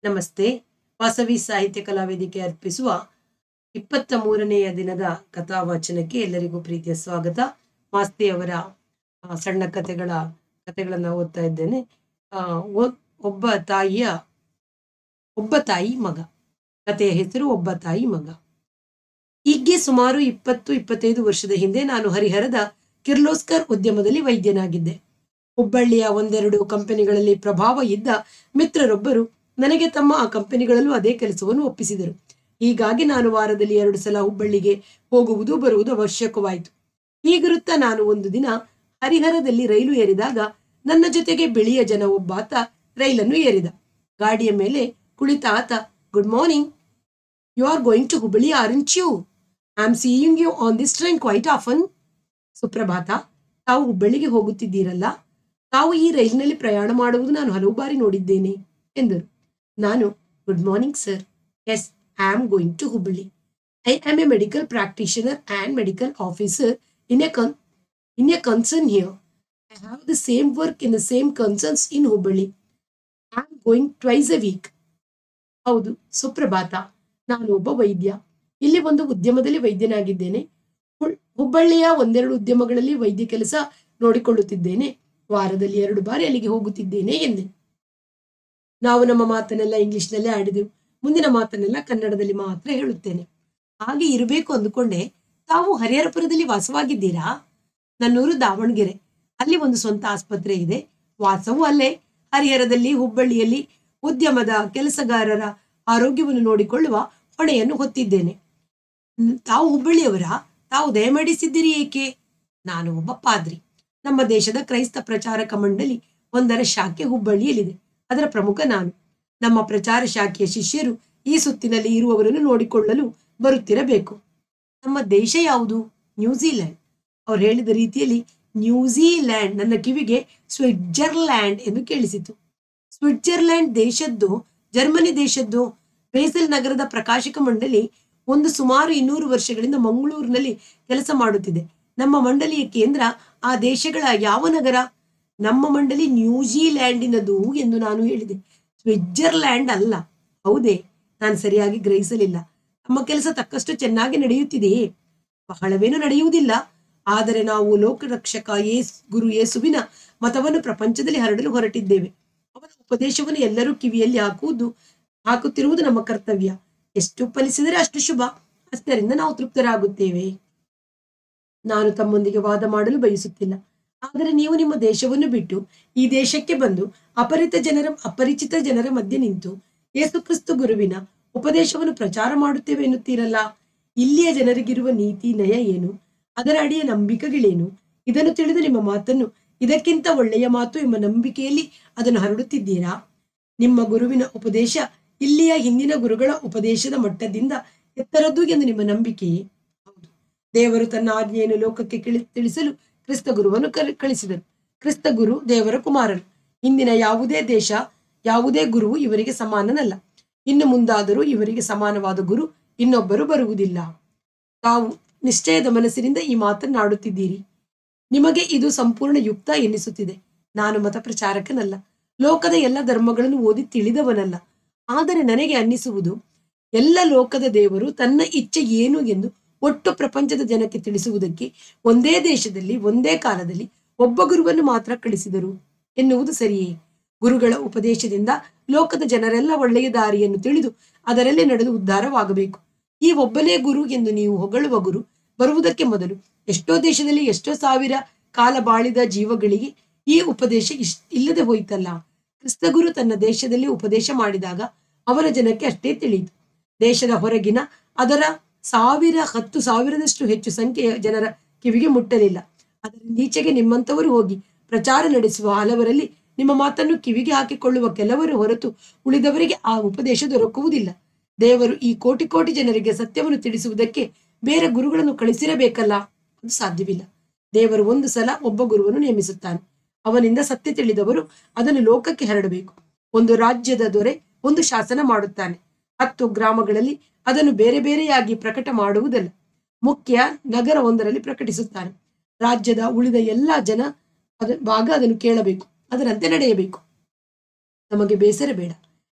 ನಮಸ್ತೆ ವಾಸವಿ ಸಾಹಿತ್ಯ ಕಲಾವೇದಿಕೆ ಅರ್ಪಿಸುವ ಇಪ್ಪತ್ತ ಮೂರನೆಯ ದಿನದ ಕಥಾವಾಚನಕ್ಕೆ ಎಲ್ಲರಿಗೂ ಪ್ರೀತಿಯ ಸ್ವಾಗತ ಮಾಸ್ತಿ ಅವರ ಆ, ಸಣ್ಣ ಕಥೆಗಳ ಕಥೆಗಳನ್ನ ಓದ್ತಾ ಇದ್ದೇನೆ ಆ, ಒ- ಒಬ್ಬ ತಾಯಿಯ ಒಬ್ಬ ತಾಯಿ ಮಗ ಕಥೆಯ ಹೆಸರು ಒಬ್ಬ ತಾಯಿ ಮಗ ಹೀಗೆ ಸುಮಾರು ಇಪ್ಪತ್ತು ಇಪ್ಪತ್ತೈದು ವರ್ಷದ ಹಿಂದೆ ನಾನು ಹರಿಹರದ ಕಿರ್ಲೋಸ್ಕರ್ ಉದ್ಯಮದಲ್ಲಿ ವೈದ್ಯನಾಗಿದ್ದೆ ಹುಬ್ಬಳ್ಳಿಯ ಒಂದೆರಡು ಕಂಪನಿಗಳಲ್ಲಿ ಪ್ರಭಾವ ಇದ್ದ ಮಿತ್ರರೊಬ್ಬರು ನನಗೆ ತಮ್ಮ ಆ ಕಂಪನಿಗಳಲ್ಲೂ ಅದೇ ಕೆಲಸವನ್ನು ಒಪ್ಪಿಸಿದರು ಹೀಗಾಗಿ ನಾನು ವಾರದಲ್ಲಿ ಎರಡು ಸಲ ಹುಬ್ಬಳ್ಳಿಗೆ ಹೋಗುವುದು ಬರುವುದು ಅವಶ್ಯಕವಾಯಿತು ಹೀಗಿರುತ್ತಾ ನಾನು ಒಂದು ದಿನ ಹರಿಹರದಲ್ಲಿ ರೈಲು ಏರಿದಾಗ ನನ್ನ ಜೊತೆಗೆ ಬಿಳಿಯ ಜನ ಒಬ್ಬಾತ ರೈಲನ್ನು ಏರಿದ ಗಾಡಿಯ ಮೇಲೆ ಕುಳಿತ ಆತ good morning you are going to Hubballi aren't you I am seeing you on this train quite often ಸುಪ್ರಭಾತ ತಾವು ಹುಬ್ಬಳ್ಳಿಗೆ ಹೋಗುತ್ತಿದ್ದೀರಲ್ಲ ತಾವು ಈ ರೈಲಿನಲ್ಲಿ ಪ್ರಯಾಣ ಮಾಡುವುದು ನಾನು ಹಲವು ಬಾರಿ ನೋಡಿದ್ದೇನೆ ಎಂದರು ನಾನು good morning sir yes I am going to Hubballi I am a medical practitioner and medical officer in a con in a concern here I have the same work in the same concerns in Hubballi I am going twice a week ಹೌದು ಸುಪ್ರಭಾತ ನಾನು ಒಬ್ಬ ವೈದ್ಯ ಇಲ್ಲಿ ಒಂದು ಉದ್ಯಮದಲ್ಲಿ ವೈದ್ಯನಾಗಿದ್ದೇನೆ ಹುಳ್- ಹುಬ್ಬಳ್ಳಿಯ ಒಂದೆರಡು ಉದ್ಯಮಗಳಲ್ಲಿ ವೈದ್ಯ ಕೆಲಸ ನೋಡಿಕೊಳ್ಳುತ್ತಿದ್ದೇನೆ ವಾರದಲ್ಲಿ ಎರಡು ಬಾರಿ ಅಲ್ಲಿಗೆ ಹೋಗುತ್ತಿದ್ದೇನೆ ಎಂದೆ ನಾವು ನಮ್ಮ ಮಾತನ್ನೆಲ್ಲ ಇಂಗ್ಲಿಷ್ನಲ್ಲೇ ಆಡಿದೆವು ಮುಂದಿನ ಮಾತನ್ನೆಲ್ಲ ಕನ್ನಡದಲ್ಲಿ ಮಾತ್ರ ಹೇಳುತ್ತೇನೆ ಹಾಗೆ ಇರಬೇಕು ಅಂದುಕೊಂಡೆ ತಾವು ಹರಿಹರಪುರದಲ್ಲಿ ವಾಸವಾಗಿದ್ದೀರಾ ನನ್ನೂರು ದಾವಣಗೆರೆ ಅಲ್ಲಿ ಒಂದು ಸ್ವಂತ ಆಸ್ಪತ್ರೆ ಇದೆ ವಾಸವೂ ಅಲ್ಲೇ ಹರಿಹರದಲ್ಲಿ ಹುಬ್ಬಳ್ಳಿಯಲ್ಲಿ ಉದ್ಯಮದ ಕೆಲಸಗಾರರ ಆರೋಗ್ಯವನ್ನು ನೋಡಿಕೊಳ್ಳುವ ಹೊಣೆಯನ್ನು ಹೊತ್ತಿದ್ದೇನೆ ನ್- ತಾವು ಹುಬ್ಬಳ್ಳಿಯವರ ತಾವು ದಯಮಾಡಿಸಿದ್ದೀರಿ ಏಕೆ ನಾನು ಒಬ್ಬ ಪಾದ್ರಿ ನಮ್ಮ ದೇಶದ ಕ್ರೈಸ್ತ ಪ್ರಚಾರಕ ಮಂಡಳಿ ಒಂದರ ಶಾಖೆ ಹುಬ್ಬಳ್ಳಿಯಲ್ಲಿದೆ ಅದರ ಪ್ರಮುಖ ನಾನು ನಮ್ಮ ಪ್ರಚಾರ ಶಾಖೆಯ ಶಿಷ್ಯರು ಈ ಸುತ್ತಿನಲ್ಲಿ ಇರುವವರನ್ನು ನೋಡಿಕೊಳ್ಳಲು ಬರುತ್ತಿರಬೇಕು ನಮ್ಮ ದೇಶ ಯಾವುದು ನ್ಯೂಜಿಲೆಂಡ್ ಅವ್ರು ಹೇಳಿದ ರೀತಿಯಲ್ಲಿ ನ್ಯೂಜಿಲ್ಯಾಂಡ್ ನನ್ನ ಕಿವಿಗೆ ಸ್ವಿಟ್ಜರ್ಲ್ಯಾಂಡ್ ಎಂದು ಕೇಳಿಸಿತು ಸ್ವಿಟ್ಜರ್ಲ್ಯಾಂಡ್ ದೇಶದ್ದು ಜರ್ಮನಿ ದೇಶದ್ದು ಬೇಸಲ್ ನಗರದ ಪ್ರಕಾಶಕ ಮಂಡಳಿ ಒಂದು ಸುಮಾರು ಇನ್ನೂರು ವರ್ಷಗಳಿಂದ ಮಂಗಳೂರಿನಲ್ಲಿ ಕೆಲಸ ಮಾಡುತ್ತಿದೆ ನಮ್ಮ ಮಂಡಳಿಯ ಕೇಂದ್ರ ಆ ದೇಶಗಳ ಯಾವ ನಗರ ನಮ್ಮ ಮಂಡಳಿ ನ್ಯೂಜಿಲ್ಯಾಂಡಿನದು ಎಂದು ನಾನು ಹೇಳಿದೆ ಸ್ವಿಟ್ಜರ್ಲ್ಯಾಂಡ್ ಅಲ್ಲ ಹೌದೇ ನಾನು ಸರಿಯಾಗಿ ಗ್ರಹಿಸಲಿಲ್ಲ ನಮ್ಮ ಕೆಲಸ ತಕ್ಕಷ್ಟು ಚೆನ್ನಾಗಿ ನಡೆಯುತ್ತಿದೆಯೇ ಬಹಳವೇನು ನಡೆಯುವುದಿಲ್ಲ ಆದರೆ ನಾವು ಲೋಕರಕ್ಷಕ ಯೇಸ್ ಗುರು ಯೇಸುವಿನ ಮತವನ್ನು ಪ್ರಪಂಚದಲ್ಲಿ ಹರಡಲು ಹೊರಟಿದ್ದೇವೆ ಅವನ ಉಪದೇಶವನ್ನು ಎಲ್ಲರೂ ಕಿವಿಯಲ್ಲಿ ಹಾಕುವುದು ಹಾಕುತ್ತಿರುವುದು ನಮ್ಮ ಕರ್ತವ್ಯ ಎಷ್ಟು ಫಲಿಸಿದರೆ ಅಷ್ಟು ಶುಭ ಅಷ್ಟರಿಂದ ನಾವು ತೃಪ್ತರಾಗುತ್ತೇವೆ ನಾನು ತಮ್ಮೊಂದಿಗೆ ವಾದ ಮಾಡಲು ಬಯಸುತ್ತಿಲ್ಲ ಆದರೆ ನೀವು ನಿಮ್ಮ ದೇಶವನ್ನು ಬಿಟ್ಟು ಈ ದೇಶಕ್ಕೆ ಬಂದು ಅಪರಿತ ಜನರ ಅಪರಿಚಿತ ಜನರ ಮಧ್ಯೆ ನಿಂತು ಯೇಸುಕ್ರಿಸ್ತು ಗುರುವಿನ ಉಪದೇಶವನ್ನು ಪ್ರಚಾರ ಮಾಡುತ್ತೇವೆ ಎನ್ನುತ್ತೀರಲ್ಲ ಇಲ್ಲಿಯ ಜನರಿಗಿರುವ ನೀತಿ ನಯ ಏನು ಅದರ ಅಡಿಯ ನಂಬಿಕೆಗಳೇನು ಇದನ್ನು ತಿಳಿದು ನಿಮ್ಮ ಮಾತನ್ನು ಇದಕ್ಕಿಂತ ಒಳ್ಳೆಯ ಮಾತು ಎಂಬ ನಂಬಿಕೆಯಲ್ಲಿ ಅದನ್ನು ಹರಡುತ್ತಿದ್ದೀರಾ ನಿಮ್ಮ ಗುರುವಿನ ಉಪದೇಶ ಇಲ್ಲಿಯ ಹಿಂದಿನ ಗುರುಗಳ ಉಪದೇಶದ ಮಟ್ಟದಿಂದ ಎತ್ತರದ್ದು ಎಂದು ನಿಮ್ಮ ನಂಬಿಕೆಯೇ ಹೌದು ದೇವರು ತನ್ನ ಆಜ್ಞೆಯನ್ನು ಲೋಕಕ್ಕೆ ಕಿಳಿ- ತಿಳಿಸಲು ಕ್ರಿಸ್ತ ಗುರುವನ್ನು ಕರೆ- ಕಳಿಸಿದರು ಕ್ರಿಸ್ತ ಗುರು ದೇವರ ಕುಮಾರನು ಇಂದಿನ ಯಾವುದೇ ದೇಶ ಯಾವುದೇ ಗುರುವು ಇವರಿಗೆ ಸಮಾನನಲ್ಲ ಇನ್ನು ಮುಂದಾದರೂ ಇವರಿಗೆ ಸಮಾನವಾದ ಗುರು ಇನ್ನೊಬ್ಬರು ಬರುವುದಿಲ್ಲ ತಾವು ನಿಶ್ಚಯದ ಮನಸ್ಸಿನಿಂದ ಈ ಮಾತನ್ನಾಡುತ್ತಿದ್ದೀರಿ ನಿಮಗೆ ಇದು ಸಂಪೂರ್ಣ ಯುಕ್ತ ಎನ್ನಿಸುತ್ತಿದೆ ನಾನು ಮತ ಪ್ರಚಾರಕನಲ್ಲ ಲೋಕದ ಎಲ್ಲ ಧರ್ಮಗಳನ್ನು ಓದಿ ತಿಳಿದವನಲ್ಲ ಆದರೆ ನನಗೆ ಅನ್ನಿಸುವುದು ಎಲ್ಲ ಲೋಕದ ದೇವರು ತನ್ನ ಇಚ್ಛೆ ಏನು ಎಂದು ಒಟ್ಟು ಪ್ರಪಂಚದ ಜನಕ್ಕೆ ತಿಳಿಸುವುದಕ್ಕೆ ಒಂದೇ ದೇಶದಲ್ಲಿ ಒಂದೇ ಕಾಲದಲ್ಲಿ ಒಬ್ಬ ಗುರುವನ್ನು ಮಾತ್ರ ಕಳಿಸಿದರು ಎನ್ನುವುದು ಸರಿಯೇ ಗುರುಗಳ ಉಪದೇಶದಿಂದ ಲೋಕದ ಜನರೆಲ್ಲ ಒಳ್ಳೆಯ ದಾರಿಯನ್ನು ತಿಳಿದು ಅದರಲ್ಲಿ ನಡೆದು ಉದ್ಧಾರವಾಗಬೇಕು ಈ ಒಬ್ಬನೇ ಗುರು ಎಂದು ನೀವು ಹೊಗಳುವ ಗುರು ಬರುವುದಕ್ಕೆ ಮೊದಲು ಎಷ್ಟೋ ದೇಶದಲ್ಲಿ ಎಷ್ಟೋ ಸಾವಿರ ಕಾಲ ಬಾಳಿದ ಜೀವಗಳಿಗೆ ಈ ಉಪದೇಶ ಇಶ್ ಇಲ್ಲದೆ ಹೋಯಿತಲ್ಲ ಕ್ರಿಸ್ತಗುರು ತನ್ನ ದೇಶದಲ್ಲಿ ಉಪದೇಶ ಮಾಡಿದಾಗ ಅವನ ಜನಕ್ಕೆ ಅಷ್ಟೇ ತಿಳಿಯಿತು ದೇಶದ ಹೊರಗಿನ ಅದರ ಸಾವಿರ ಹತ್ತು ಸಾವಿರದಷ್ಟು ಹೆಚ್ಚು ಸಂಖ್ಯೆಯ ಜನರ ಕಿವಿಗೆ ಮುಟ್ಟಲಿಲ್ಲ ಅದರಿಂದೀಚೆಗೆ ನಿಮ್ಮಂಥವರು ಹೋಗಿ ಪ್ರಚಾರ ನಡೆಸುವ ಹಲವರಲ್ಲಿ ನಿಮ್ಮ ಮಾತನ್ನು ಕಿವಿಗೆ ಹಾಕಿಕೊಳ್ಳುವ ಕೆಲವರು ಹೊರತು ಉಳಿದವರಿಗೆ ಆ ಉಪದೇಶ ದೊರಕುವುದಿಲ್ಲ ದೇವರು ಈ ಕೋಟಿ ಕೋಟಿ ಜನರಿಗೆ ಸತ್ಯವನ್ನು ತಿಳಿಸುವುದಕ್ಕೆ ಬೇರೆ ಗುರುಗಳನ್ನು ಕಳಿಸಿರಬೇಕಲ್ಲ ಅದು ಸಾಧ್ಯವಿಲ್ಲ ದೇವರು ಒಂದು ಸಲ ಒಬ್ಬ ಗುರುವನ್ನು ನೇಮಿಸುತ್ತಾನೆ ಅವನಿಂದ ಸತ್ಯ ತಿಳಿದವರು ಅದನ್ನು ಲೋಕಕ್ಕೆ ಹರಡಬೇಕು ಒಂದು ರಾಜ್ಯದ ದೊರೆ ಒಂದು ಶಾಸನ ಮಾಡುತ್ತಾನೆ ಹತ್ತು ಗ್ರಾಮಗಳಲ್ಲಿ ಅದನ್ನು ಬೇರೆ ಬೇರೆಯಾಗಿ ಪ್ರಕಟ ಮಾಡುವುದಲ್ಲ ಮುಖ್ಯ ನಗರ ಒಂದರಲ್ಲಿ ಪ್ರಕಟಿಸುತ್ತಾನೆ ರಾಜ್ಯದ ಉಳಿದ ಎಲ್ಲಾ ಜನ ಅದ ಭಾಗ ಅದನ್ನು ಕೇಳಬೇಕು ಅದರಂತೆ ನಡೆಯಬೇಕು ನಮಗೆ ಬೇಸರ ಬೇಡ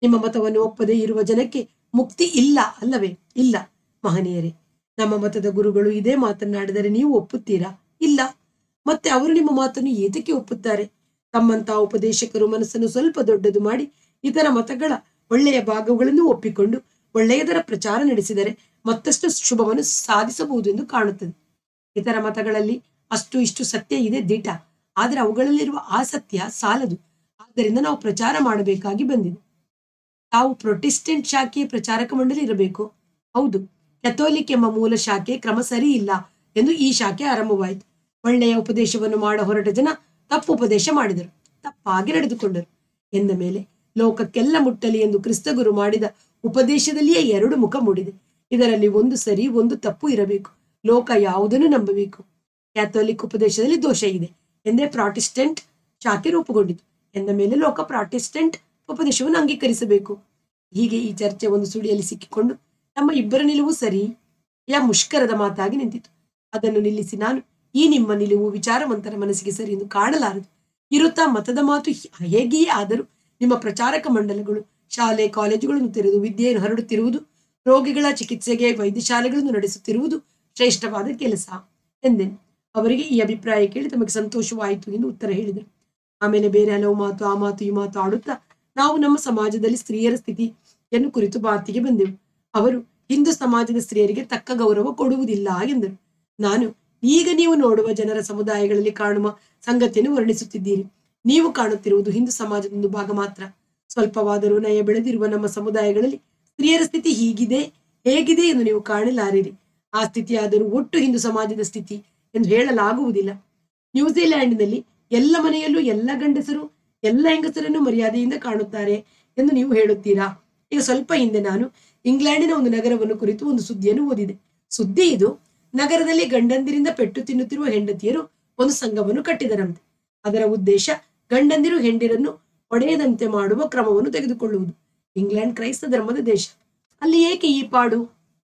ನಿಮ್ಮ ಮತವನ್ನು ಒಪ್ಪದೇ ಇರುವ ಜನಕ್ಕೆ ಮುಕ್ತಿ ಇಲ್ಲ ಅಲ್ಲವೇ ಇಲ್ಲ ಮಹನೀಯರೇ ನಮ್ಮ ಮತದ ಗುರುಗಳು ಇದೇ ಮಾತನ್ನಾಡಿದರೆ ನೀವು ಒಪ್ಪುತ್ತೀರಾ ಇಲ್ಲ ಮತ್ತೆ ಅವರು ನಿಮ್ಮ ಮಾತನ್ನು ಏತಕ್ಕೆ ಒಪ್ಪುತ್ತಾರೆ ತಮ್ಮಂತ ಉಪದೇಶಕರು ಮನಸ್ಸನ್ನು ಸ್ವಲ್ಪ ದೊಡ್ಡದು ಮಾಡಿ ಇತರ ಮತಗಳ ಒಳ್ಳೆಯ ಭಾಗಗಳನ್ನು ಒಪ್ಪಿಕೊಂಡು ಒಳ್ಳೆಯದರ ಪ್ರಚಾರ ನಡೆಸಿದರೆ ಮತ್ತಷ್ಟು ಶುಭವನ್ನು ಸಾಧಿಸಬಹುದು ಎಂದು ಕಾಣುತ್ತದೆ ಇತರ ಮತಗಳಲ್ಲಿ ಅಷ್ಟು ಇಷ್ಟು ಸತ್ಯ ಇದೆ ದಿಟ ಆದರೆ ಅವುಗಳಲ್ಲಿರುವ ಆ ಸತ್ಯ ಸಾಲದು ಆದ್ದರಿಂದ ನಾವು ಪ್ರಚಾರ ಮಾಡಬೇಕಾಗಿ ಬಂದಿದೆ ತಾವು ಪ್ರೊಟೆಸ್ಟೆಂಟ್ ಶಾಖೆಯ ಪ್ರಚಾರಕ ಮಂಡಳಿ ಇರಬೇಕು ಹೌದು ಕೆಥೋಲಿಕ್ ಎಂಬ ಮೂಲ ಶಾಖೆ ಕ್ರಮ ಸರಿ ಇಲ್ಲ ಎಂದು ಈ ಶಾಖೆ ಆರಂಭವಾಯಿತು ಒಳ್ಳೆಯ ಉಪದೇಶವನ್ನು ಮಾಡ ಹೊರಟ ಜನ ತಪ್ಪು ಉಪದೇಶ ಮಾಡಿದರು ತಪ್ಪಾಗಿ ನಡೆದುಕೊಂಡರು ಎಂದ ಮೇಲೆ ಲೋಕಕ್ಕೆಲ್ಲ ಮುಟ್ಟಲಿ ಎಂದು ಕ್ರಿಸ್ತಗುರು ಮಾಡಿದ ಉಪದೇಶದಲ್ಲಿಯೇ ಎರಡು ಮುಖ ಮೂಡಿದೆ ಇದರಲ್ಲಿ ಒಂದು ಸರಿ ಒಂದು ತಪ್ಪು ಇರಬೇಕು ಲೋಕ ಯಾವುದನ್ನು ನಂಬಬೇಕು ಕ್ಯಾಥೋಲಿಕ್ ಉಪದೇಶದಲ್ಲಿ ದೋಷ ಇದೆ ಎಂದೇ ಪ್ರಾಟೆಸ್ಟೆಂಟ್ ಶಾಖೆ ರೂಪುಗೊಂಡಿತು ಎಂದ ಮೇಲೆ ಲೋಕ ಪ್ರಾಟೆಸ್ಟೆಂಟ್ ಉಪದೇಶವನ್ನು ಅಂಗೀಕರಿಸಬೇಕು ಹೀಗೆ ಈ ಚರ್ಚೆ ಒಂದು ಸುಳಿಯಲ್ಲಿ ಸಿಕ್ಕಿಕೊಂಡು ನಮ್ಮ ಇಬ್ಬರ ನಿಲುವು ಸರಿ ಯಾ ಮುಷ್ಕರದ ಮಾತಾಗಿ ನಿಂತಿತು ಅದನ್ನು ನಿಲ್ಲಿಸಿ ನಾನು ಈ ನಿಮ್ಮ ನಿಲುವು ವಿಚಾರವಂತರ ಮನಸ್ಸಿಗೆ ಸರಿ ಎಂದು ಕಾಣಲಾರದು ಇರುತ್ತಾ ಮತದ ಮಾತು ಹೇಗೆಯೇ ಆದರೂ ನಿಮ್ಮ ಪ್ರಚಾರಕ ಮಂಡಲಗಳು ಶಾಲೆ ಕಾಲೇಜುಗಳನ್ನು ತೆರೆದು ವಿದ್ಯೆಯನ್ನು ಹರಡುತ್ತಿರುವುದು ರೋಗಿಗಳ ಚಿಕಿತ್ಸೆಗೆ ವೈದ್ಯಶಾಲೆಗಳನ್ನು ನಡೆಸುತ್ತಿರುವುದು ಶ್ರೇಷ್ಠವಾದ ಕೆಲಸ ಎಂದೆನು ಅವರಿಗೆ ಈ ಅಭಿಪ್ರಾಯ ಕೇಳಿ ತಮಗೆ ಸಂತೋಷವಾಯಿತು ಎಂದು ಉತ್ತರ ಹೇಳಿದರು ಆಮೇಲೆ ಬೇರೆ ಹಲವು ಮಾತು ಆ ಮಾತು ಈ ಮಾತು ಆಡುತ್ತಾ ನಾವು ನಮ್ಮ ಸಮಾಜದಲ್ಲಿ ಸ್ತ್ರೀಯರ ಸ್ಥಿತಿಯನ್ನು ಕುರಿತು ಮಾತಿಗೆ ಬಂದೆವು ಅವರು ಹಿಂದೂ ಸಮಾಜದ ಸ್ತ್ರೀಯರಿಗೆ ತಕ್ಕ ಗೌರವ ಕೊಡುವುದಿಲ್ಲ ಎಂದರು ನಾನು ಈಗ ನೀವು ನೋಡುವ ಜನರ ಸಮುದಾಯಗಳಲ್ಲಿ ಕಾಣುವ ಸಂಗತಿಯನ್ನು ವರ್ಣಿಸುತ್ತಿದ್ದೀರಿ ನೀವು ಕಾಣುತ್ತಿರುವುದು ಹಿಂದೂ ಸಮಾಜದ ಒಂದು ಭಾಗ ಮಾತ್ರ ಸ್ವಲ್ಪವಾದರೂ ನಯ ಬೆಳೆದಿರುವ ನಮ್ಮ ಸಮುದಾಯಗಳಲ್ಲಿ ಸ್ತ್ರೀಯರ ಸ್ಥಿತಿ ಹೀಗಿದೆ ಹೇಗಿದೆ ಎಂದು ನೀವು ಕಾಣಲಾರಿರಿ ಆ ಸ್ಥಿತಿಯಾದರೂ ಒಟ್ಟು ಹಿಂದೂ ಸಮಾಜದ ಸ್ಥಿತಿ ಎಂದು ಹೇಳಲಾಗುವುದಿಲ್ಲ ನ್ಯೂಜಿಲ್ಯಾಂಡಿನಲ್ಲಿ ಎಲ್ಲ ಮನೆಯಲ್ಲೂ ಎಲ್ಲ ಗಂಡಸರು ಎಲ್ಲ ಹೆಂಗಸರನ್ನು ಮರ್ಯಾದೆಯಿಂದ ಕಾಣುತ್ತಾರೆ ಎಂದು ನೀವು ಹೇಳುತ್ತೀರಾ ಈಗ ಸ್ವಲ್ಪ ಹಿಂದೆ ನಾನು ಇಂಗ್ಲೆಂಡಿನ ಒಂದು ನಗರವನ್ನು ಕುರಿತು ಒಂದು ಸುದ್ದಿಯನ್ನು ಓದಿದೆ ಸುದ್ದಿ ಇದು ನಗರದಲ್ಲಿ ಗಂಡಂದಿರಿಂದ ಪೆಟ್ಟು ತಿನ್ನುತ್ತಿರುವ ಹೆಂಡತಿಯರು ಒಂದು ಸಂಘವನ್ನು ಕಟ್ಟಿದರಂತೆ ಅದರ ಉದ್ದೇಶ ಗಂಡಂದಿರು ಹೆಂಡಿರನ್ನು ಒಡೆಯದಂತೆ ಮಾಡುವ ಕ್ರಮವನ್ನು ತೆಗೆದುಕೊಳ್ಳುವುದು ಇಂಗ್ಲೆಂಡ್ ಕ್ರೈಸ್ತ ಧರ್ಮದ ದೇಶ ಅಲ್ಲಿ ಏಕೆ ಈ ಪಾಡು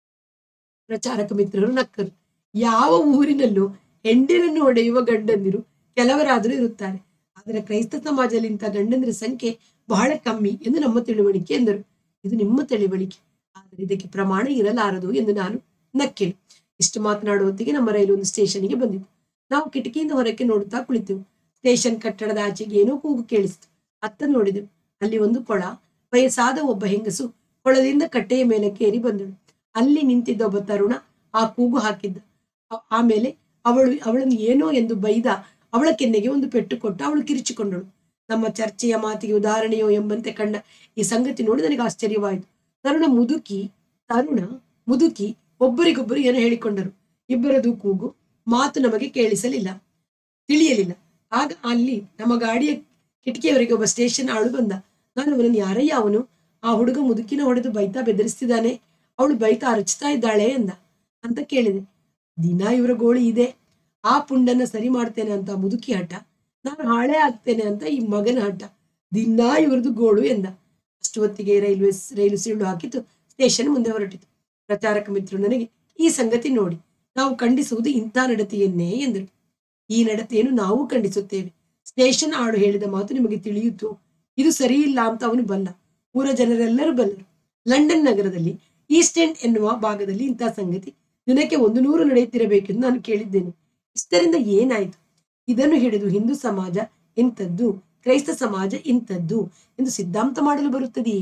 ಪ್ರಚಾರಕ ಮಿತ್ರರು ನಕ್ಕರು ಯಾವ ಊರಿನಲ್ಲೂ ಹೆಂಡಿರನ್ನು ಹೊಡೆಯುವ ಗಂಡಂದಿರು ಕೆಲವರಾದರೂ ಇರುತ್ತಾರೆ ಆದರೆ ಕ್ರೈಸ್ತ ಸಮಾಜದಲ್ಲಿ ಇಂಥ ಗಂಡಂದಿರ ಸಂಖ್ಯೆ ಬಹಳ ಕಮ್ಮಿ ಎಂದು ನಮ್ಮ ತಿಳುವಳಿಕೆ ಎಂದರು ಇದು ನಿಮ್ಮ ತಿಳುವಳಿಕೆ ಆದರೆ ಇದಕ್ಕೆ ಪ್ರಮಾಣ ಇರಲಾರದು ಎಂದು ನಾನು ನಕ್ಕೆನು ಇಷ್ಟು ಮಾತನಾಡುವ ಹೊತ್ತಿಗೆ ನಮ್ಮ ರೈಲು ಒಂದು ಸ್ಟೇಷನ್ಗೆ ಬಂದಿತು ನಾವು ಕಿಟಕಿಯಿಂದ ಹೊರಕ್ಕೆ ನೋಡುತ್ತಾ ಕುಳಿತೆವು ಸ್ಟೇಷನ್ ಕಟ್ಟಡದ ಆಚೆಗೆ ಏನೋ ಕೂಗು ಕೇಳಿಸಿತು ಅತ್ತ ನೋಡಿದೆವು ಅಲ್ಲಿ ಒಂದು ಕೊಳ ವಯಸ್ಸಾದ ಒಬ್ಬ ಹೆಂಗಸು ಕೊಳದಿಂದ ಕಟ್ಟೆಯ ಮೇಲಕ್ಕೆ ಏರಿ ಬಂದಳು ಅಲ್ಲಿ ನಿಂತಿದ್ದ ಒಬ್ಬ ತರುಣ ಆ ಕೂಗು ಹಾಕಿದ್ದ ಆ- ಆಮೇಲೆ ಅವಳು ಅವಳನ್ನು ಏನೋ ಎಂದು ಬೈದ ಅವಳ ಕೆನ್ನೆಗೆ ಒಂದು ಪೆಟ್ಟು ಕೊಟ್ಟು ಅವಳು ಕಿರಿಚಿಕೊಂಡಳು ನಮ್ಮ ಚರ್ಚೆಯ ಮಾತಿಗೆ ಉದಾಹರಣೆಯೋ ಎಂಬಂತೆ ಕಂಡ ಈ ಸಂಗತಿ ನೋಡಿ ನನಗೆ ಆಶ್ಚರ್ಯವಾಯಿತು ತರುಣ ಮುದುಕಿ ತರುಣ ಮುದುಕಿ ಒಬ್ಬರಿಗೊಬ್ಬರು ಏನೋ ಹೇಳಿಕೊಂಡರು ಇಬ್ಬರದು ಕೂಗು ಮಾತು ನಮಗೆ ಕೇಳಿಸಲಿಲ್ಲ ತಿಳಿಯಲಿಲ್ಲ ಆಗ ಅಲ್ಲಿ ನಮ್ಮ ಗಾಡಿಯ ಕಿಟಕಿಯವರೆಗೆ ಒಬ್ಬ ಸ್ಟೇಷನ್ ಆಳು ಬಂದ ನಾನು ಅವನನ್ನು ಯಾರಯ್ಯ ಅವನು ಆ ಹುಡುಗ ಮುದುಕಿನ ಹೊಡೆದು ಬೈತಾ ಬೆದರಿಸ್ತಿದ್ದಾನೆ ಅವಳು ಬೈತಾ ಅರಚ್ತಾ ಇದ್ದಾಳೆ ಎಂದ ಅಂತ ಕೇಳಿದೆ ದಿನ ಇವರ ಗೋಳಿ ಇದೆ ಆ ಪುಂಡನ್ನ ಸರಿ ಮಾಡ್ತೇನೆ ಅಂತ ಮುದುಕಿ ಹಠ ನಾನು ಹಾಳೆ ಆಗ್ತೇನೆ ಅಂತ ಈ ಮಗನ ಹಠ ದಿನ ಇವ್ರದ್ದು ಗೋಳು ಎಂದ ಅಷ್ಟು ಹೊತ್ತಿಗೆ ರೈಲ್ವೆ ರೈಲು ಸಿಳ್ಳು ಹಾಕಿತು ಸ್ಟೇಷನ್ ಮುಂದೆ ಹೊರಟಿತು ಪ್ರಚಾರಕ ಮಿತ್ರರು ನನಗೆ ಈ ಸಂಗತಿ ನೋಡಿ ನಾವು ಖಂಡಿಸುವುದು ಇಂಥ ನಡತೆಯನ್ನೇ ಎಂದರು ಈ ನಡತೆಯನ್ನು ನಾವು ಖಂಡಿಸುತ್ತೇವೆ ಸ್ಟೇಷನ್ ಆಳು ಹೇಳಿದ ಮಾತು ನಿಮಗೆ ತಿಳಿಯಿತು ಇದು ಸರಿ ಇಲ್ಲ ಅಂತ ಅವನು ಬಲ್ಲ ಊರ ಜನರೆಲ್ಲರೂ ಬಲ್ಲರು ಲಂಡನ್ ನಗರದಲ್ಲಿ ಈಸ್ಟ್ ಎಂಡ್ ಎನ್ನುವ ಭಾಗದಲ್ಲಿ ಇಂಥ ಸಂಗತಿ ದಿನಕ್ಕೆ ಒಂದು ನೂರು ನಡೆಯುತ್ತಿರಬೇಕೆಂದು ನಾನು ಕೇಳಿದ್ದೇನೆ ಇಷ್ಟರಿಂದ ಏನಾಯಿತು ಇದನ್ನು ಹಿಡಿದು ಹಿಂದೂ ಸಮಾಜ ಇಂಥದ್ದು ಕ್ರೈಸ್ತ ಸಮಾಜ ಇಂಥದ್ದು ಎಂದು ಸಿದ್ಧಾಂತ ಮಾಡಲು ಬರುತ್ತದೆಯೇ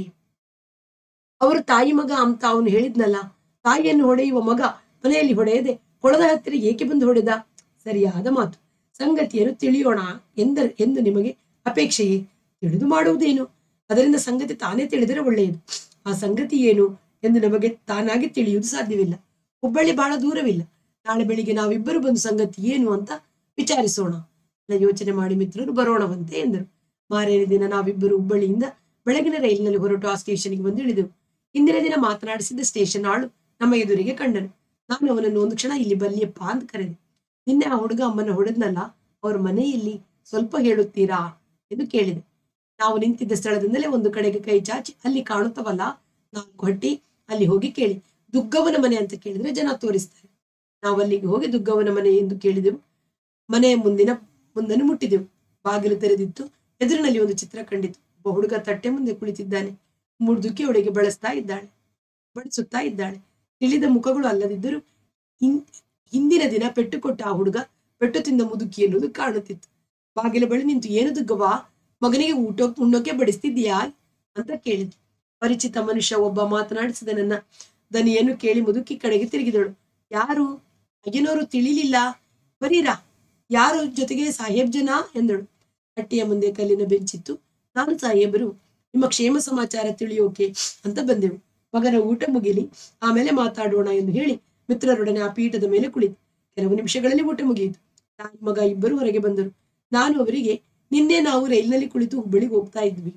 ಅವರು ತಾಯಿ ಮಗ ಅಂತ ಅವನು ಹೇಳಿದ್ನಲ್ಲ ತಾಯಿಯನ್ನು ಹೊಡೆಯುವ ಮಗ ಮನೆಯಲ್ಲಿ ಹೊಡೆಯದೆ ಕೊಳದ ಹತ್ತಿರ ಏಕೆ ಬಂದು ಹೊಡೆದ ಸರಿಯಾದ ಮಾತು ಸಂಗತಿಯನ್ನು ತಿಳಿಯೋಣ ಎಂದ ಎಂದು ನಿಮಗೆ ಅಪೇಕ್ಷೆಯೇ ತಿಳಿದು ಮಾಡುವುದೇನು ಅದರಿಂದ ಸಂಗತಿ ತಾನೇ ತಿಳಿದರೆ ಒಳ್ಳೆಯದು ಆ ಸಂಗತಿ ಏನು ಎಂದು ನಮಗೆ ತಾನಾಗಿ ತಿಳಿಯುವುದು ಸಾಧ್ಯವಿಲ್ಲ ಹುಬ್ಬಳ್ಳಿ ಬಹಳ ದೂರವಿಲ್ಲ ನಾಳೆ ಬೆಳಿಗ್ಗೆ ನಾವಿಬ್ಬರು ಬಂದು ಸಂಗತಿ ಏನು ಅಂತ ವಿಚಾರಿಸೋಣ ಎಲ್ಲ ಯೋಚನೆ ಮಾಡಿ ಮಿತ್ರರು ಬರೋಣವಂತೆ ಎಂದರು ಮಾರನೇ ದಿನ ನಾವಿಬ್ಬರು ಹುಬ್ಬಳ್ಳಿಯಿಂದ ಬೆಳಗಿನ ರೈಲಿನಲ್ಲಿ ಹೊರಟು ಆ ಸ್ಟೇಷನ್ಗೆ ಬಂದು ಇಳಿದೆವು ಇಂದಿನ ದಿನ ಮಾತನಾಡಿಸಿದ ಸ್ಟೇಷನ್ ಆಳು ನಮ್ಮ ಎದುರಿಗೆ ಕಂಡನು ನಾನು ಅವನನ್ನು ಒಂದು ಕ್ಷಣ ಇಲ್ಲಿ ಬಲ್ಲಿಯಪ್ಪ ಅಂತ ಕರೆದೆ ನಿನ್ನೆ ಆ ಹುಡುಗ ಅಮ್ಮನ ಹೊಡೆದ್ನಲ್ಲ ಅವ್ರ ಮನೆಯಲ್ಲಿ ಸ್ವಲ್ಪ ಹೇಳುತ್ತೀರಾ ಎಂದು ಕೇಳಿದೆ ನಾವು ನಿಂತಿದ್ದ ಸ್ಥಳದಿಂದಲೇ ಒಂದು ಕಡೆಗೆ ಕೈ ಚಾಚಿ ಅಲ್ಲಿ ಕಾಣುತ್ತವಲ್ಲ ನಾಲ್ಕು ಹಟ್ಟಿ ಅಲ್ಲಿ ಹೋಗಿ ಕೇಳಿ ದುಗ್ಗವನ ಮನೆ ಅಂತ ಕೇಳಿದ್ರೆ ಜನ ತೋರಿಸ್ತಾರೆ ನಾವು ಅಲ್ಲಿಗೆ ಹೋಗಿ ದುಗ್ಗವನ ಮನೆ ಎಂದು ಕೇಳಿದೆವು ಮನೆಯ ಮುಂದಿನ ಮುಂದನ್ನು ಮುಟ್ಟಿದೆವು ಬಾಗಿಲು ತೆರೆದಿತ್ತು ಎದುರಿನಲ್ಲಿ ಒಂದು ಚಿತ್ರ ಕಂಡಿತು ಒಬ್ಬ ಹುಡುಗ ತಟ್ಟೆ ಮುಂದೆ ಕುಳಿತಿದ್ದಾನೆ ಮುದುಕಿ ಅವಳಿಗೆ ಬಳಸ್ತಾ ಇದ್ದಾಳೆ ಬಳಸುತ್ತಾ ಇದ್ದಾಳೆ ತಿಳಿದ ಮುಖಗಳು ಅಲ್ಲದಿದ್ದರೂ ಹಿಂ- ಹಿಂದಿನ ದಿನ ಪೆಟ್ಟು ಕೊಟ್ಟ ಆ ಹುಡುಗ ಪೆಟ್ಟು ತಿಂದ ಮುದುಕಿ ಎನ್ನುವುದು ಕಾಣುತ್ತಿತ್ತು ಬಾಗಿಲ ಬಳಿ ನಿಂತು ಏನು ದುಗ್ಗವಾ ಮಗನಿಗೆ ಊಟ ಉಣ್ಣೋಕೆ ಬಡಿಸ್ತಿದ್ಯಾ ಅಂತ ಕೇಳಿದ್ರು ಪರಿಚಿತ ಮನುಷ್ಯ ಒಬ್ಬ ಮಾತನಾಡಿಸಿದ ನನ್ನ ದನಿಯನ್ನು ಕೇಳಿ ಮುದುಕಿ ಕಡೆಗೆ ತಿರುಗಿದಳು ಯಾರು ಅಯ್ಯನವರು ತಿಳಿಲಿಲ್ಲ ಬರೀರಾ ಯಾರು ಜೊತೆಗೆ ಸಾಹೇಬ್ ಜನ ಎಂದಳು ಹಟ್ಟಿಯ ಮುಂದೆ ಕಲ್ಲಿನ ಬೆಂಚಿತ್ತು ನಾನು ಸಾಹೇಬರು ನಿಮ್ಮ ಕ್ಷೇಮ ಸಮಾಚಾರ ತಿಳಿಯೋಕೆ ಅಂತ ಬಂದೆವು ಮಗನ ಊಟ ಮುಗಿಲಿ ಆಮೇಲೆ ಮಾತಾಡೋಣ ಎಂದು ಹೇಳಿ ಮಿತ್ರರೊಡನೆ ಆ ಪೀಠದ ಮೇಲೆ ಕುಳಿತು ಕೆಲವು ನಿಮಿಷಗಳಲ್ಲಿ ಊಟ ಮುಗಿಯಿತು ತಾಯಿ ಮಗ ಇಬ್ಬರು ಹೊರಗೆ ಬಂದರು ನಾನು ಅವರಿಗೆ ನಿನ್ನೆ ನಾವು ರೈಲಿನಲ್ಲಿ ಕುಳಿತು ಹುಬ್ಬಳ್ಳಿಗೆ ಹೋಗ್ತಾ ಇದ್ವಿ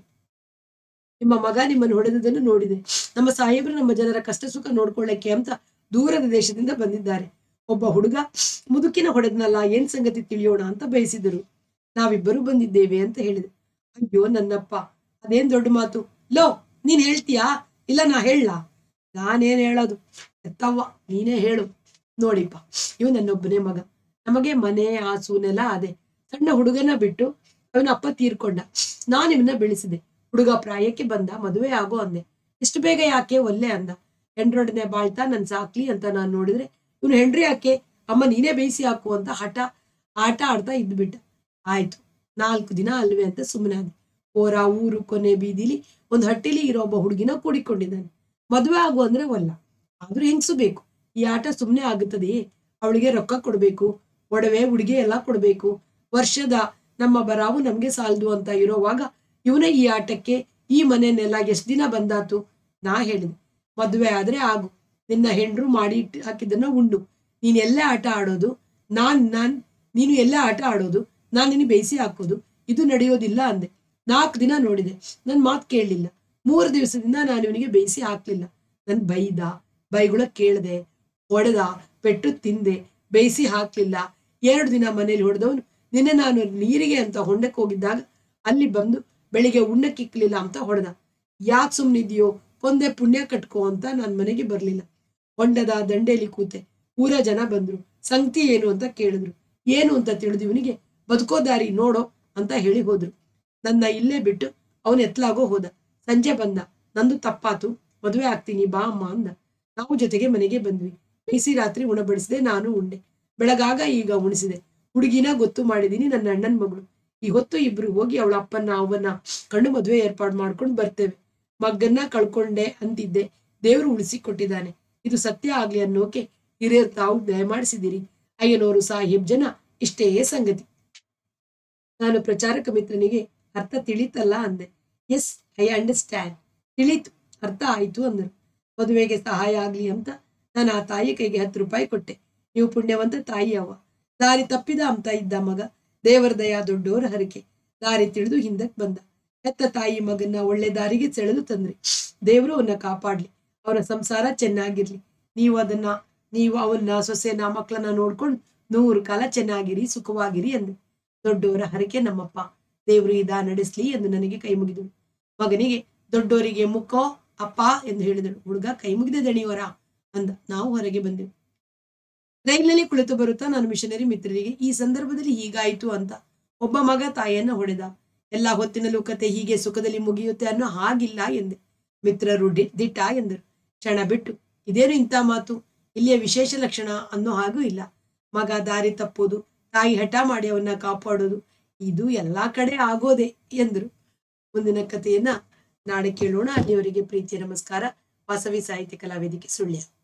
ನಿಮ್ಮ ಮಗ ನಿಮ್ಮನ್ನು ಹೊಡೆದದನ್ನು ನೋಡಿದೆ ನಮ್ಮ ಸಾಹೇಬರು ನಮ್ಮ ಜನರ ಕಷ್ಟ ಸುಖ ನೋಡ್ಕೊಳ್ಳಕ್ಕೆ ಅಂತ ದೂರದ ದೇಶದಿಂದ ಬಂದಿದ್ದಾರೆ ಒಬ್ಬ ಹುಡುಗ ಮುದುಕಿನ ಹೊಡೆದ್ನಲ್ಲ ಏನ್ ಸಂಗತಿ ತಿಳಿಯೋಣ ಅಂತ ಬಯಸಿದರು ನಾವಿಬ್ಬರು ಬಂದಿದ್ದೇವೆ ಅಂತ ಹೇಳಿದೆ ಅಯ್ಯೋ ನನ್ನಪ್ಪ ಅದೇನ್ ದೊಡ್ಡ ಮಾತು ಲೋ ನೀನ್ ಹೇಳ್ತೀಯಾ ಇಲ್ಲ ನಾ ಹೇಳಲಾ ನಾನೇನ್ ಹೇಳೋದು ಎತ್ತವ್ವ ನೀನೇ ಹೇಳು ನೋಡಿಪ್ಪ ಇವ ನನ್ನೊಬ್ಬನೇ ಮಗ ನಮಗೆ ಮನೆ ಆಸು ನೆಲ ಅದೇ ಸಣ್ಣ ಹುಡುಗನ ಬಿಟ್ಟು ಅವನ ಅಪ್ಪ ತೀರ್ಕೊಂಡ ನಾನು ಇವನ್ನ ಬೆಳೆಸಿದೆ ಹುಡುಗ ಪ್ರಾಯಕ್ಕೆ ಬಂದ ಮದುವೆ ಆಗೋ ಅಂದೆ ಇಷ್ಟು ಬೇಗ ಯಾಕೆ ಒಲ್ಲೆ ಅಂದ ಹೆಂಡ್ರೊಡನೆ ಬಾಳ್ತಾ ನನ್ ಸಾಕ್ಲಿ ಅಂತ ನಾನು ನೋಡಿದ್ರೆ ಇವನು ಹೆಂಡ್ರಿ ಯಾಕೆ ಅಮ್ಮ ನೀನೇ ಬೇಯಿಸಿ ಹಾಕು ಅಂತ ಹಠ ಆಟ ಆಡ್ತಾ ಇದ್ಬಿಟ್ಟ ಆಯ್ತು ನಾಲ್ಕು ದಿನ ಅಲ್ವೇ ಅಂತ ಸುಮ್ಮನೆ ಆದ ಓರ ಊರು ಕೊನೆ ಬೀದಿಲಿ ಒಂದು ಹಟ್ಟಿಲಿ ಇರೋ ಒಬ್ಬ ಹುಡುಗಿನ ಕೂಡಿಕೊಂಡಿದ್ದಾನೆ ಮದುವೆ ಆಗು ಅಂದ್ರೆ ಒಲ್ಲ ಆದ್ರೂ ಹೆಂಗ್ಸು ಬೇಕು ಈ ಆಟ ಸುಮ್ಮನೆ ಆಗುತ್ತದೆಯೇ ಅವಳಿಗೆ ರೊಕ್ಕ ಕೊಡ್ಬೇಕು ಒಡವೆ ಉಡುಗೆ ಎಲ್ಲ ಕೊಡ್ಬೇಕು ವರ್ಷದ ನಮ್ಮ ಬರಾವು ನಮ್ಗೆ ಸಾಲದು ಅಂತ ಇರೋವಾಗ ಇವನ ಈ ಆಟಕ್ಕೆ ಈ ಮನೆನೆಲ್ಲ ಎಷ್ಟ್ ದಿನ ಬಂದಾತು ನಾ ಹೇಳಿದೆ ಮದುವೆ ಆದ್ರೆ ಆಗು ನಿನ್ನ ಹೆಂಡ್ರು ಮಾಡಿ ಇಟ್ಟು ಹಾಕಿದ್ದನ್ನ ಉಂಡು ನೀನ್ ಎಲ್ಲೇ ಆಟ ಆಡೋದು ನಾನ್ ನಾನ್ ನೀನು ಎಲ್ಲೇ ಆಟ ಆಡೋದು ನಾನ್ ನಿನ್ನ ಬೇಯಿಸಿ ಹಾಕೋದು ಇದು ನಡೆಯೋದಿಲ್ಲ ಅಂದೆ ನಾಲ್ಕು ದಿನ ನೋಡಿದೆ ನನ್ ಮಾತು ಕೇಳಲಿಲ್ಲ ಮೂರು ದಿವಸದಿಂದ ನಾನು ಇವನಿಗೆ ಬೇಯಿಸಿ ಹಾಕ್ಲಿಲ್ಲ ನನ್ ಬೈದ ಬೈಗುಳ ಕೇಳ್ದೆ ಹೊಡೆದ ಪೆಟ್ಟು ತಿಂದೆ ಬೇಯಿಸಿ ಹಾಕ್ಲಿಲ್ಲ ಎರಡು ದಿನ ಮನೇಲಿ ಹೊಡೆದವನು ನಿನ್ನೆ ನಾನು ನೀರಿಗೆ ಅಂತ ಹೊಂಡಕ್ಕೆ ಹೋಗಿದ್ದಾಗ ಅಲ್ಲಿ ಬಂದು ಬೆಳಿಗ್ಗೆ ಉಣ್ಣಕ್ಕಿಕ್ಲಿಲ್ಲ ಅಂತ ಹೊಡೆದ ಯಾಕೆ ಸುಮ್ಮನಿದ್ಯೋ ಕೊಂದೆ ಪುಣ್ಯ ಕಟ್ಕೋ ಅಂತ ನಾನು ಮನೆಗೆ ಬರ್ಲಿಲ್ಲ ಹೊಂಡದ ದಂಡೆಯಲ್ಲಿ ಕೂತೆ ಊರ ಜನ ಬಂದ್ರು ಸಂಗತಿ ಏನು ಅಂತ ಕೇಳಿದ್ರು ಏನು ಅಂತ ತಿಳಿದು ಇವನಿಗೆ ಬದುಕೋ ದಾರಿ ನೋಡೋ ಅಂತ ಹೇಳಿ ಹೋದ್ರು ನನ್ನ ಇಲ್ಲೇ ಬಿಟ್ಟು ಅವನು ಎತ್ಲಾಗೋ ಹೋದ ಸಂಜೆ ಬಂದ ನಂದು ತಪ್ಪಾತು ಮದುವೆ ಆಗ್ತೀನಿ ಬಾ ಅಮ್ಮ ಅಂದ ನಾವು ಜೊತೆಗೆ ಮನೆಗೆ ಬಂದ್ವಿ ಬೇಯಿಸಿ ರಾತ್ರಿ ಉಣಬಡಿಸಿದೆ ನಾನು ಉಂಡೆ ಬೆಳಗಾಗ ಈಗ ಉಣಿಸಿದೆ ಹುಡುಗಿನ ಗೊತ್ತು ಮಾಡಿದೀನಿ ನನ್ನ ಅಣ್ಣನ ಮಗಳು ಈ ಹೊತ್ತು ಇಬ್ರು ಹೋಗಿ ಅವಳ ಅಪ್ಪನ ಅವನ್ನ ಕಣ್ಣು ಮದುವೆ ಏರ್ಪಾಡು ಮಾಡ್ಕೊಂಡು ಬರ್ತೇವೆ ಮಗನ್ನ ಕಳ್ಕೊಂಡೆ ಅಂತಿದ್ದೆ ದೇವ್ರು ಉಳಿಸಿ ಕೊಟ್ಟಿದ್ದಾನೆ ಇದು ಸತ್ಯ ಆಗ್ಲಿ ಅನ್ನೋಕೆ ಹಿರಿಯರು ತಾವು ದಯಮಾಡಿಸಿದಿರಿ ಅಯ್ಯನವರು ಸಾಹೇಬ್ ಜನ ಇಷ್ಟೇ ಸಂಗತಿ ನಾನು ಪ್ರಚಾರಕ ಮಿತ್ರನಿಗೆ ಅರ್ಥ ತಿಳಿತಲ್ಲ ಅಂದೆ ಎಸ್ ಐ ಅಂಡರ್ಸ್ಟ್ಯಾಂಡ್ ತಿಳಿತು ಅರ್ಥ ಆಯ್ತು ಅಂದರು ಮದುವೆಗೆ ಸಹಾಯ ಆಗ್ಲಿ ಅಂತ ನಾನು ಆ ತಾಯಿ ಕೈಗೆ ಹತ್ತು ರೂಪಾಯಿ ಕೊಟ್ಟೆ ನೀವು ಪುಣ್ಯವಂತ ತಾಯಿ ಅವ್ವ ದಾರಿ ತಪ್ಪಿದ ಅಂತ ಇದ್ದ ಮಗ ದೇವರ ದಯ ದೊಡ್ಡೋರ ಹರಕೆ ದಾರಿ ತಿಳಿದು ಹಿಂದಕ್ ಬಂದ ಹೆತ್ತ ತಾಯಿ ಮಗನ್ನ ಒಳ್ಳೆ ದಾರಿಗೆ ಸೆಳೆದು ತಂದ್ರಿ ದೇವರು ಅವನ್ನ ಕಾಪಾಡ್ಲಿ ಅವನ ಸಂಸಾರ ಚೆನ್ನಾಗಿರ್ಲಿ ನೀವು ಅದನ್ನ ನೀವು ಅವನ್ನ ಸೊಸೆನ ಮಕ್ಕಳನ್ನ ನೋಡ್ಕೊಂಡು ನೂರು ಕಾಲ ಚೆನ್ನಾಗಿರಿ ಸುಖವಾಗಿರಿ ಅಂದೆ ದೊಡ್ಡವರ ಹರಕೆ ನಮ್ಮಪ್ಪ ದೇವರು ಇದಾ ನಡೆಸ್ಲಿ ಎಂದು ನನಗೆ ಕೈ ಮುಗಿದಳು ಮಗನಿಗೆ ದೊಡ್ಡೋರಿಗೆ ಮುಕ್ಕೋ ಅಪ್ಪ ಎಂದು ಹೇಳಿದಳು ಹುಡುಗ ಕೈ ಮುಗಿದ ದಣಿಯವರ ಅಂದ ನಾವು ಹೊರಗೆ ಬಂದೆವು ರೈಲಿನಲ್ಲಿ ಕುಳಿತು ಬರುತ್ತಾ ನಾನು ಮಿಷನರಿ ಮಿತ್ರರಿಗೆ ಈ ಸಂದರ್ಭದಲ್ಲಿ ಹೀಗಾಯ್ತು ಅಂತ ಒಬ್ಬ ಮಗ ತಾಯಿಯನ್ನ ಹೊಡೆದ ಎಲ್ಲಾ ಹೊತ್ತಿನಲ್ಲೂ ಕತೆ ಹೀಗೆ ಸುಖದಲ್ಲಿ ಮುಗಿಯುತ್ತೆ ಅನ್ನೋ ಹಾಗಿಲ್ಲ ಎಂದೆ ಮಿತ್ರರು ಡಿ- ದಿಟ್ಟ ಎಂದರು ಕ್ಷಣ ಬಿಟ್ಟು ಇದೇನು ಇಂಥ ಮಾತು ಇಲ್ಲಿಯ ವಿಶೇಷ ಲಕ್ಷಣ ಅನ್ನೋ ಹಾಗೂ ಇಲ್ಲ ಮಗ ದಾರಿ ತಪ್ಪೋದು ತಾಯಿ ಹಠ ಮಾಡಿ ಅವನ್ನ ಕಾಪಾಡೋದು ಇದು ಎಲ್ಲಾ ಕಡೆ ಆಗೋದೆ ಎಂದರು ಮುಂದಿನ ಕಥೆಯನ್ನ ನಾಳೆ ಕೇಳೋಣ ಅಲ್ಲಿಯವರೆಗೆ ಪ್ರೀತಿಯ ನಮಸ್ಕಾರ ವಾಸವಿ ಸಾಹಿತ್ಯ ಕಲಾವೇದಿಕೆ ಸುಳ್ಯ